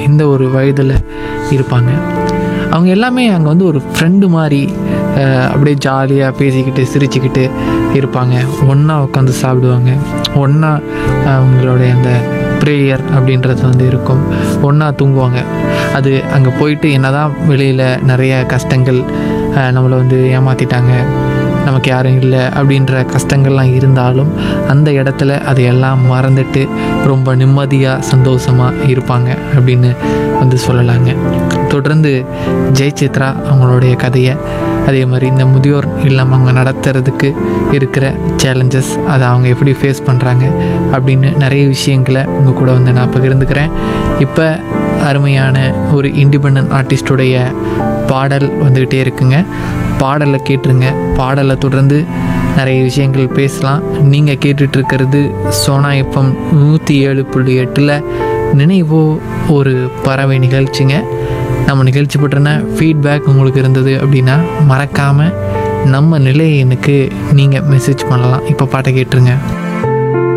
இந்த ஒரு வயதில் இருப்பாங்க அவங்க எல்லாமே அங்கே வந்து ஒரு ஃப்ரெண்டு மாதிரி அஹ், அப்படியே ஜாலியாக பேசிக்கிட்டு சிரிச்சுக்கிட்டு இருப்பாங்க ஒன்றா உட்காந்து சாப்பிடுவாங்க ஒன்றா அவங்களுடைய அந்த ப்ரேயர் அப்படின்றது வந்து இருக்கும் ஒன்றா தூங்குவாங்க அது அங்கே போயிட்டு என்னதான் வெளியில் நிறைய கஷ்டங்கள் அஹ், நம்மளை வந்து ஏமாற்றிட்டாங்க நமக்கு யாரும் இல்லை அப்படின்ற கஷ்டங்கள்லாம் இருந்தாலும் அந்த இடத்துல அதையெல்லாம் மறந்துட்டு ரொம்ப நிம்மதியாக சந்தோஷமாக இருப்பாங்க அப்படின்னு வந்து சொல்லலாங்க தொடர்ந்து ஜெய் சித்ரா அவங்களுடைய கதையை அதே மாதிரி இந்த முதியோர் இல்லம் அவங்க நடத்துறதுக்கு இருக்கிற சேலஞ்சஸ் அதை அவங்க எப்படி ஃபேஸ் பண்ணுறாங்க அப்படின்னு நிறைய விஷயங்களை உங்கள் கூட வந்து நான் பகிர்ந்துக்கிறேன் இப்போ அருமையான ஒரு இண்டிபெண்ட் ஆர்டிஸ்டுடைய பாடல் வந்துக்கிட்டே இருக்குங்க பாடலை கேட்டுருங்க பாடலை தொடர்ந்து நிறைய விஷயங்கள் பேசலாம் நீங்கள் கேட்டுட்டு இருக்கிறது சோனா எஃப்எம் நூற்றி ஏழு புள்ளி எட்டில் நினைவோ ஒரு பறவை நிகழ்ச்சிங்க நம்ம நிகழ்ச்சி பற்றின ஃபீட்பேக் உங்களுக்கு இருந்தது அப்படின்னா மறக்காமல் நம்ம நிலையனுக்கு நீங்கள் மெசேஜ் பண்ணலாம் இப்போ பாட்டை கேட்டுருங்க